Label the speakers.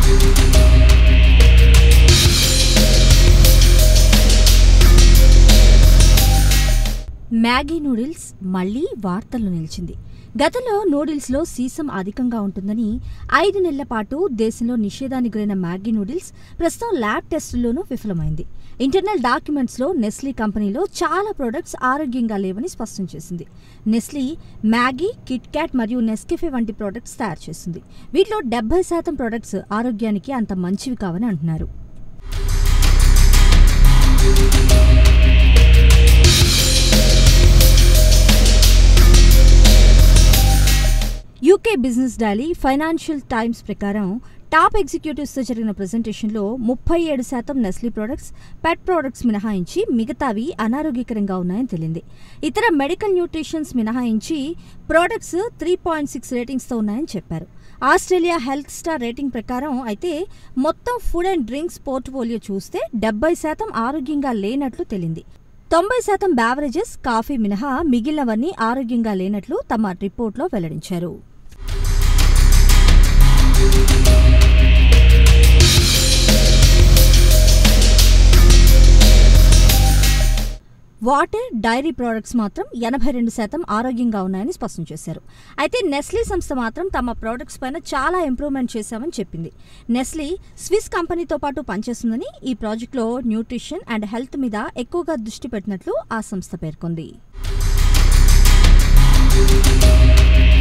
Speaker 1: Maggi noodles మళ్లీ వార్తల్లో నిలిచింది గతంలో నూడిల్స్లో సీసం అధికంగా ఉంటుందని ఐదు నెలల పాటు దేశంలో నిషేధానికి గురైన మ్యాగీ నూడిల్స్ ప్రస్తుతం ల్యాబ్ టెస్టుల్లోనూ విఫలమైంది ఇంటర్నల్ డాక్యుమెంట్స్లో నెస్లీ కంపెనీలో చాలా ప్రొడక్ట్స్ ఆరోగ్యంగా లేవని స్పష్టం చేసింది నెస్లీ మ్యాగీ కిట్ క్యాట్ మరియు నెస్కెఫే వంటి ప్రొడక్ట్స్ తయారు చేస్తుంది వీటిలో డెబ్బై శాతం ప్రొడక్ట్స్ ఆరోగ్యానికి అంత మంచివి కావని అంటున్నారు UK business daily Financial Times ప్రకారం టాప్ ఎగ్జిక్యూటివ్స్తో జరిగిన ప్రజెంటేషన్లో ముప్పై ఏడు శాతం నెస్లీ ప్రొడక్ట్స్ పెట్ ప్రొడక్ట్స్ మినహాయించి మిగతావి అనారోగ్యకరంగా ఉన్నాయని తెలింది ఇతర మెడికల్ న్యూట్రిషన్స్ మినహాయించి ప్రొడక్ట్స్ త్రీ పాయింట్ సిక్స్ రేటింగ్స్తో ఉన్నాయని చెప్పారు ఆస్ట్రేలియా హెల్త్ స్టార్ రేటింగ్ ప్రకారం అయితే మొత్తం ఫుడ్ అండ్ డ్రింక్స్ పోర్ట్ఫోలియో చూస్తే డెబ్బై శాతం ఆరోగ్యంగా లేనట్లు తెలింది తొంభై శాతం బ్యావరేజెస్ కాఫీ మినహా మిగిలినవన్నీ ఆరోగ్యంగా లేనట్లు తమ రిపోర్ట్లో వెల్లడించారు వాటర్ డైరీ ప్రోడక్ట్స్ మాత్రం ఎనభై రెండు శాతం ఆరోగ్యంగా ఉన్నాయని స్పష్టం చేశారు అయితే నెస్లీ సంస్థ మాత్రం తమ ప్రోడక్ట్స్ పైన చాలా ఇంప్రూవ్మెంట్ చేశామని చెప్పింది నెస్లీ స్విస్ కంపెనీతో పాటు పనిచేస్తుందని ఈ ప్రాజెక్టులో న్యూట్రిషన్ అండ్ హెల్త్ మీద ఎక్కువగా దృష్టి పెట్టినట్లు ఆ సంస్థ పేర్కొంది